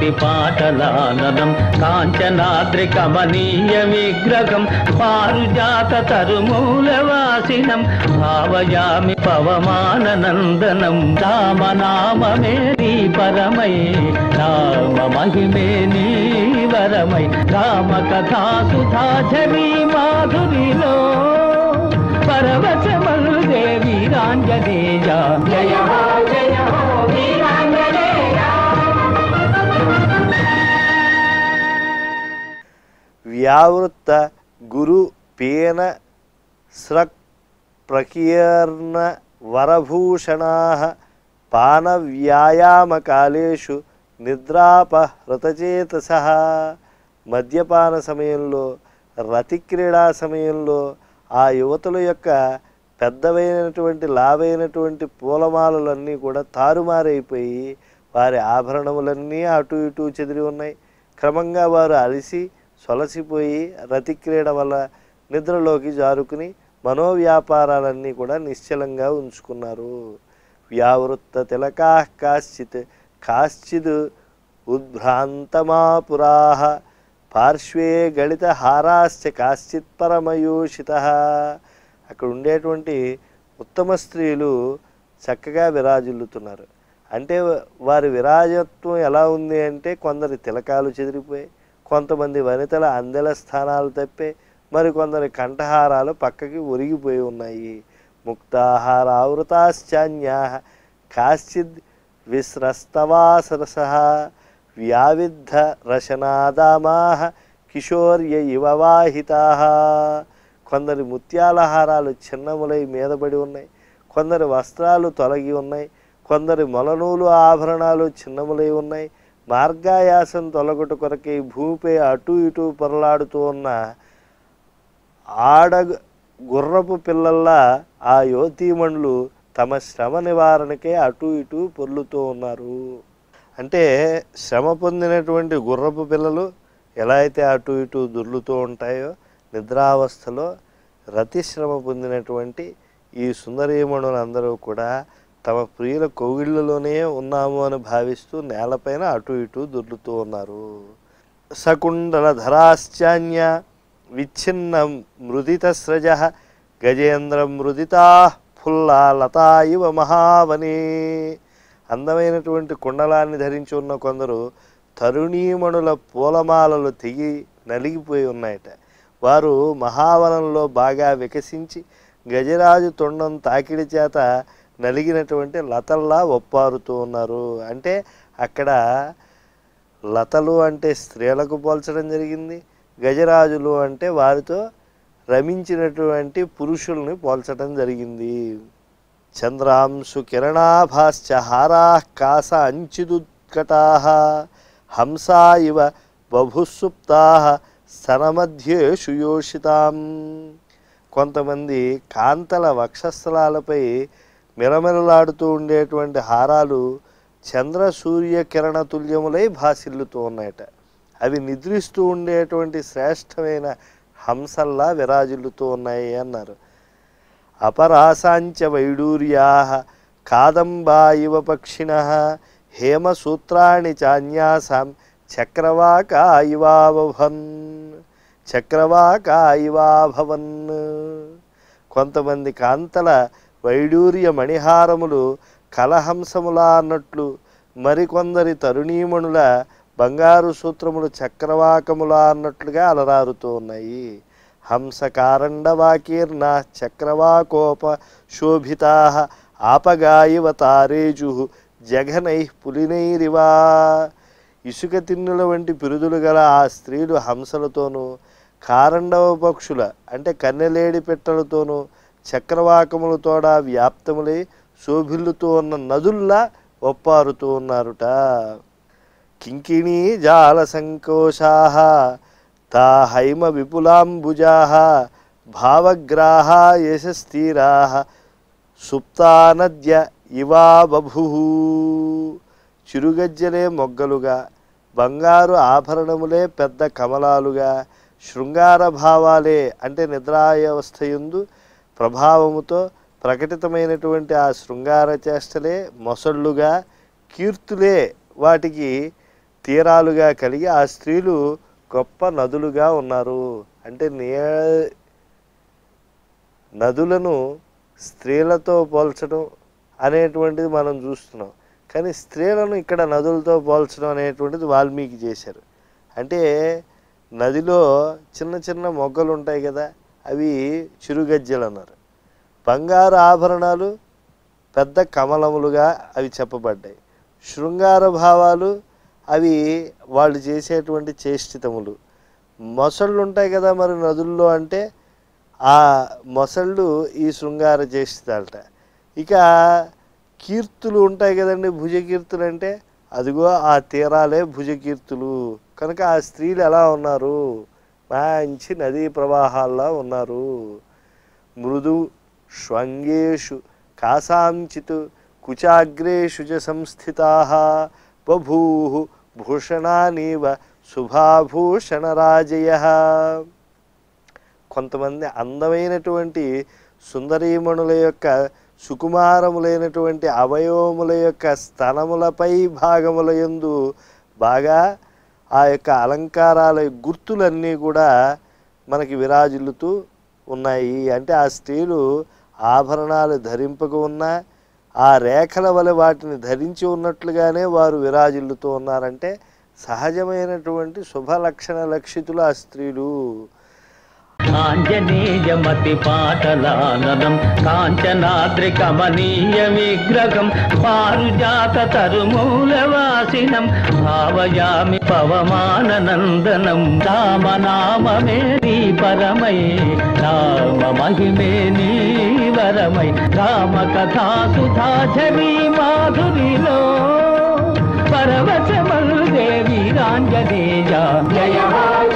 కోటి పాటలాననం కాంచనాద్రి కమనీయ విగ్రహం పారుజాత తరుమూల వాసినం భావయామి పవమాననందనం రామనామమే నీ పరమై రామ మహిమే నీ వరమై రామ కథా సుధా ఝరీ మాధురిలో పరవశమల్ దేవి రాంజనేయ జయ హో జయ హో వీరాంజనేయ వ్యావృత్త గురు పీన స్రక్ ప్రకీర్ణ వరభూషణా పానవ్యాయామకాలేషు నిద్రాపహృతచేతస మద్యపాన సమయంలో రతిక్రీడా సమయంలో ఆ యువతుల యొక్క పెద్దవైనటువంటి లావైనటువంటి పూలమాలలన్నీ కూడా తారుమారైపోయి వారి ఆభరణములన్నీ అటు ఇటు చెదిరి ఉన్నాయి క్రమంగా వారు అలసి సొలసిపోయి రతిక్రీడ వల్ల నిద్రలోకి జారుకుని మనోవ్యాపారాలన్నీ కూడా నిశ్చలంగా ఉంచుకున్నారు వ్యావృత్త తిలకా కాశ్చిత్ కాశ్చిద్ ఉద్భ్రాంతమాపురా పార్శ్వే గళిత హారాశ్చ కాశ్చిత్ పరమయూషిత అక్కడ ఉండేటువంటి ఉత్తమ స్త్రీలు చక్కగా విరాజిల్లుతున్నారు అంటే వారి విరాజత్వం ఎలా ఉంది అంటే కొందరి తిలకాలు చెదిరిపోయాయి కొంతమంది వనితల అందెల స్థానాలు తప్పే మరికొందరి కంఠహారాలు పక్కకి ఒరిగిపోయి ఉన్నాయి ముక్తాహార ఆవృతాశ్చాన్యా కాశ్చిద్ విస్రస్తవాసరస వ్యావిద్ధ రశనాదామా కిశోర్య ఇవ వాహితా కొందరి ముత్యాల హారాలు చిన్నములై మీదపడి ఉన్నాయి కొందరి వస్త్రాలు తొలగి ఉన్నాయి కొందరి మొలనూలు ఆభరణాలు చిన్నములై ఉన్నాయి మార్గాయాసం తొలగొట్టు కొరకై భూమిపై అటు ఇటు పొరలాడుతూ ఉన్న ఆడ గుర్రపు పిల్లల్లా ఆ యువతీమణులు తమ శ్రమ నివారణకే అటు ఇటు పొర్లుతూ ఉన్నారు అంటే శ్రమ పొందినటువంటి గుర్రపు పిల్లలు ఎలా అయితే అటు ఇటు దొర్లుతూ ఉంటాయో నిద్రావస్థలో రతి శ్రమ పొందినటువంటి ఈ సుందరీమణులందరూ కూడా తమ ప్రియుల కోగిళ్ళలోనే ఉన్నాము అని భావిస్తూ నేలపైన అటు ఇటు దొర్లుతూ ఉన్నారు సకుండల ధరాశ్చాన్య విచ్ఛిన్న మృదితస్రజ గజేంద్ర మృదితా ఫుల్లా లతా ఇవ మహావని అందమైనటువంటి కుండలాన్ని ధరించి ఉన్న కొందరు తరుణీమణుల పూలమాలలు తెగి నలిగిపోయి ఉన్నాయట వారు మహావనంలో బాగా వికసించి గజరాజు తొండం తాకిడి చేత నలిగినటువంటి లతల్లా ఒప్పారుతూ ఉన్నారు అంటే అక్కడ లతలు అంటే స్త్రీలకు పోల్చడం జరిగింది గజరాజులు అంటే వారితో రమించినటువంటి పురుషుల్ని పోల్చడం జరిగింది చంద్రాంశు కిరణాభాశ్చ హారా కాస అంచిదుత్కటా హంసా ఇవ బభుసుప్తా స్తనమధ్యేషు యోషితాం కొంతమంది కాంతల వక్షస్థలాలపై మిలమిలలాడుతూ ఉండేటువంటి హారాలు చంద్ర సూర్య కిరణ తుల్యములై భాసిల్లుతూ ఉన్నాయట అవి నిద్రిస్తూ ఉండేటువంటి శ్రేష్టమైన హంసల్లా విరాజిల్లుతూ ఉన్నాయి అన్నారు అపరాసాంచ వైడూర్యా కాదంబా ఇవ పక్షిణ హేమసూత్రాణి చాన్యాసాం చక్రవాకా ఇవాభవన్ చక్రవాకా ఇవాభవన్ కొంతమంది కాంతల వైడూర్య మణిహారములు కలహంసములా అన్నట్లు మరికొందరి తరుణీమణుల బంగారు సూత్రములు చక్రవాకములా అన్నట్లుగా అలరారుతూ ఉన్నాయి హంసకారండవాకీర్ణ చక్రవాకోప శోభితా ఆపగాయివ తారేజు జఘనై పులినైరివా ఇసుక తిన్నుల వంటి పిరుదులు గల ఆ స్త్రీలు హంసలతోనూ కారండవ పక్షుల అంటే కన్నెలేడి పెట్టలతోనూ చక్రవాకములతోడ వ్యాప్తములై శోభిల్లుతూ ఉన్న నదుల్లా ఒప్పారుతూ ఉన్నారుట కింకిణీ జాల సంకోశా తా హైమ విపులాంబుజా భావగ్రాహా యశస్థిరా సుప్తానద్య ఇవా బభు చిరుగజ్జలే మొగ్గలుగా బంగారు ఆభరణములే పెద్ద కమలాలుగా శృంగార భావాలే అంటే నిద్రావస్థయందు ప్రభావముతో ప్రకటితమైనటువంటి ఆ శృంగార చేష్టలే మొసళ్ళుగా కీర్తులే వాటికి తీరాలుగా కలిగి ఆ స్త్రీలు గొప్ప నదులుగా ఉన్నారు అంటే నీ నదులను స్త్రీలతో పోల్చడం అనేటువంటిది మనం చూస్తున్నాం కానీ స్త్రీలను ఇక్కడ నదులతో పోల్చడం అనేటువంటిది వాల్మీకి చేశారు అంటే నదిలో చిన్న చిన్న మొగ్గలు ఉంటాయి కదా అవి చిరుగజ్జలు అన్నారు బంగారు ఆభరణాలు పెద్ద కమలములుగా అవి చెప్పబడ్డాయి శృంగార భావాలు అవి వాళ్ళు చేసేటువంటి చేష్టితములు మొసళ్ళు ఉంటాయి కదా మరి నదుల్లో అంటే ఆ మొసళ్ళు ఈ శృంగార చేష్టితాలట ఇక కీర్తులు ఉంటాయి కదండి భుజకీర్తులు అంటే అదిగో ఆ తీరాలే భుజకీర్తులు కనుక ఆ స్త్రీలు ఎలా ఉన్నారు మంచి నదీ ప్రవాహాల్లో ఉన్నారు మృదు ష్వంగేషు కాసాంచిత్ కుచాగ్రేషు చ సంస్థితా బభూ భూషణానీవ శుభాభూషణరాజయ కొంతమంది అందమైనటువంటి సుందరీమణుల యొక్క సుకుమారములైనటువంటి అవయవముల యొక్క స్తనములపై భాగముల యందు బాగా ఆ యొక్క అలంకారాల గుర్తులన్నీ కూడా మనకి విరాజిల్లుతూ ఉన్నాయి అంటే ఆ స్త్రీలు ఆభరణాలు ధరింపక ఉన్నా ఆ రేఖల వలె వాటిని ధరించి ఉన్నట్లుగానే వారు విరాజిల్లుతూ ఉన్నారంటే సహజమైనటువంటి శుభలక్షణ లక్షితులు ఆ స్త్రీలు ఆంజనేయమతి పాటలాననం కాంచనాద్రి కమనీయ విగ్రహం పారుజాత తరుమూలవాసినం భావయామి పవమాననందనం రామనామమే నీ పరమై రామ మహిమే నీ వరమై రామ కథా సుధాచరీ మాధురిలో పరవశమల్ దేవి రాంజనేయ జయ హో